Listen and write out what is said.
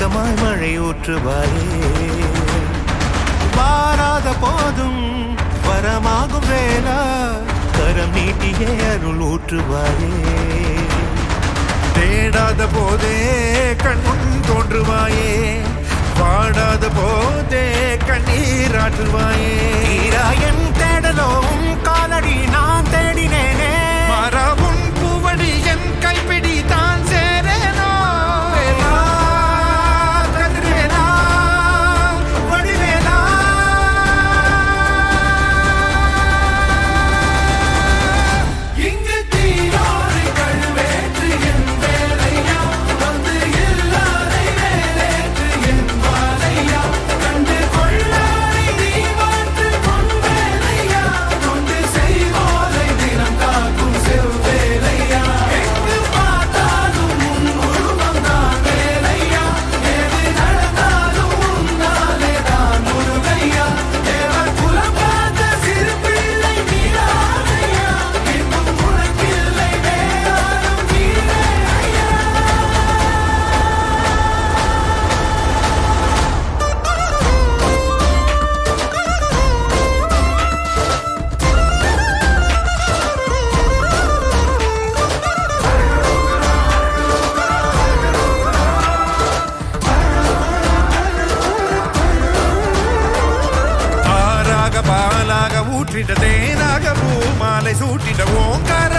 இரக்கமாய் மழை ஊற்றுவாயே வாராத போதும் வரமாகும் வேளா கரம் நீட்டியே அருள் ஊற்றுவாயே தேடாத போதே கண்முன் தோன்றுவாயே பாடாத போதே கண்ணீராற்றுவாயே தீராயன் தேடலும் காலடி நான் தேடினேனே மாறாவும் பூவடி என் கைப்பிடி தான் சேரேனோ வேலா, கதிர்வேலா, வடிவேலா. இங்கு தீயோரை கழுவேற்று என் வேலையா வந்து எல்லாரை மேலேற்று என் வாழையா கண்டு கொள்ளாரை நீ மாற்று பொன் வேலையா கொண்டு செய்வோரை தினம் காக்கும் செவ்வேலையா எங்கு பார்த்தாலும் உன் உருவம் தான் வேலையா எது நடந்தாலும் உன்னாலே தான் முருகையா தேவர் குலம் பார்த்த சிறு பிள்ளை நீராதையா இன்னும் உனக்கில்லை வேறாரும் நீரே ஐயா ஆறாக பாலாக ஊற்றிட தேனாக பூமாலை சூட்டிட ஓங்கார